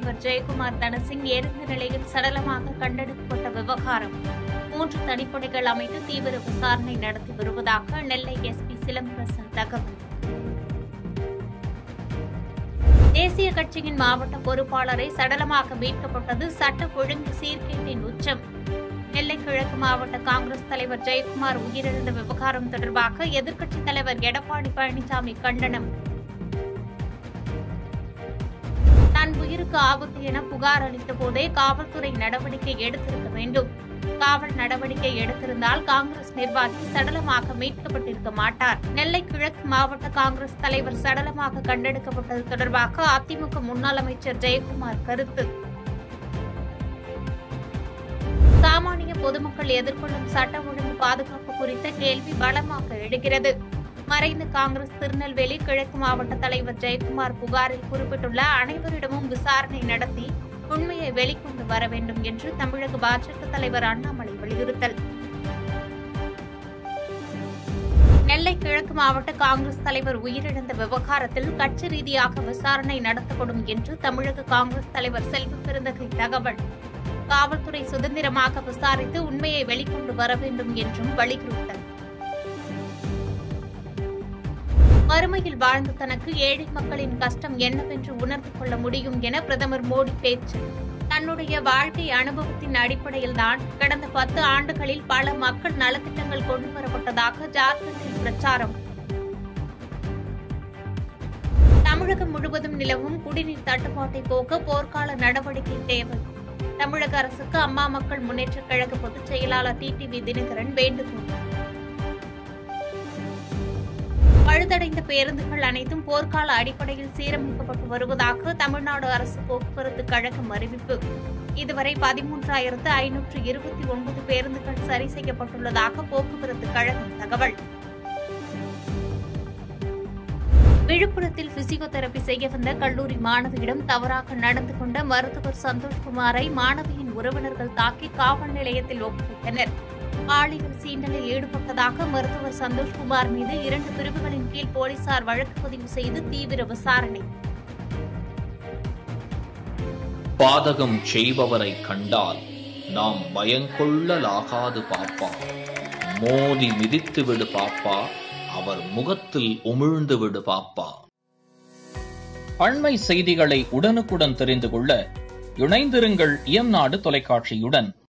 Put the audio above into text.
தலைவர் ஜெயக்குமார் தனசிங் எரிந்த நிலையில் சடலமாக கண்டெடுக்கப்பட்ட விவகாரம் மூன்று தனிப்படைகள் அமைத்து தீவிர விசாரணை நடத்தி வருவதாக நெல்லை எஸ்பி சிலம்பரசன் தகவல் தேசிய கட்சியின் மாவட்ட பொறுப்பாளரை சடலமாக மீட்கப்பட்டது சட்ட ஒழுங்கு சீர்கேட்டின் உச்சம் நெல்லை கிழக்கு மாவட்ட காங்கிரஸ் தலைவர் ஜெயக்குமார் உயிரிழந்த விவகாரம் தொடர்பாக எதிர்க்கட்சித் தலைவர் எடப்பாடி பழனிசாமி கண்டனம் தன் உயிருக்கு ஆபத்து என புகார் அளித்த போதே காவல்துறை நடவடிக்கை எடுத்திருக்க வேண்டும் காவல் நடவடிக்கை எடுத்திருந்தால் காங்கிரஸ் நிர்வாகி சடலமாக மீட்கப்பட்டிருக்க மாட்டார் நெல்லை கிழக்கு மாவட்ட காங்கிரஸ் தலைவர் சடலமாக கண்டெடுக்கப்பட்டது தொடர்பாக அதிமுக முன்னாள் அமைச்சர் ஜெயக்குமார் கருத்து சாமானிய பொதுமக்கள் எதிர்கொள்ளும் சட்ட ஒழுங்கு பாதுகாப்பு குறித்த கேள்வி பலமாக எழுகிறது மறைந்த காங்கிரஸ் திருநெல்வேலி கிழக்கு மாவட்ட தலைவர் ஜெயக்குமார் புகாரில் குறிப்பிட்டுள்ள அனைவரிடமும் விசாரணை நடத்தி உண்மையை வெளிக்கொண்டு வர வேண்டும் என்று தமிழக பாஜக தலைவர் அண்ணாமலை வலியுறுத்தல் நெல்லை கிழக்கு மாவட்ட காங்கிரஸ் தலைவர் உயிரிழந்த விவகாரத்தில் கட்சி ரீதியாக விசாரணை நடத்தப்படும் என்று தமிழக காங்கிரஸ் தலைவர் செல்வ பெருந்தகை தகவல் காவல்துறை சுதந்திரமாக விசாரித்து உண்மையை வெளிக்கொண்டு வர வேண்டும் என்றும் வலியுறுத்தல் வறுமையில் வாழ்ந்த தனக்கு ஏழை மக்களின் கஷ்டம் என்னவென்று உணர்ந்து கொள்ள முடியும் என பிரதமர் மோடி பேச்சு தன்னுடைய வாழ்க்கை அனுபவத்தின் அடிப்படையில்தான் கடந்த பத்து ஆண்டுகளில் பல மக்கள் நலத்திட்டங்கள் கொண்டு வரப்பட்டதாக ஜார்க்கண்டில் பிரச்சாரம் தமிழகம் முழுவதும் நிலவும் குடிநீர் தட்டுப்பாட்டை போக்க போர்க்கால நடவடிக்கை தேவை தமிழக அரசுக்கு அம்மா மக்கள் முன்னேற்றக் கழக பொதுச் செயலாளர் டிடிவி தினகரன் வேண்டுகோள் பழுதடைந்த பேருந்துகள் அனைத்தும் போர்க்கால அடிப்படையில் சீரமைக்கப்பட்டு வருவதாக தமிழ்நாடு அரசு போக்குவரத்து கழகம் அறிவிப்பு இதுவரை பதிமூன்றாயிரத்து ஐநூற்று இருபத்தி ஒன்பது பேருந்துகள் சரி செய்யப்பட்டுள்ளதாக போக்குவரத்து கழகம் தகவல் விழுப்புரத்தில் பிசியோதெரபி செய்ய வந்த கல்லூரி மாணவியிடம் தவறாக நடந்து கொண்ட மருத்துவர் சந்தோஷ்குமாரை மாணவியின் உறவினர்கள் தாக்கி காவல் நிலையத்தில் ஒப்படைத்தனர் பாலியல் சீண்டலில் ஈடுபட்டதாக மருத்துவர் சந்தோஷ்குமார் மீது இரண்டு பிரிவுகளின் கீழ் போலீசார் வழக்கு பதிவு செய்து தீவிர விசாரணை பாதகம் செய்பவரை கண்டால் நாம் பயங்கொள்ளலாகாது பாப்பா மோதி மிதித்து விடு பாப்பா அவர் முகத்தில் உமிழ்ந்து விடு பாப்பா அண்மை செய்திகளை உடனுக்குடன் தெரிந்து கொள்ள இணைந்திருங்கள் இயம்நாடு தொலைக்காட்சியுடன்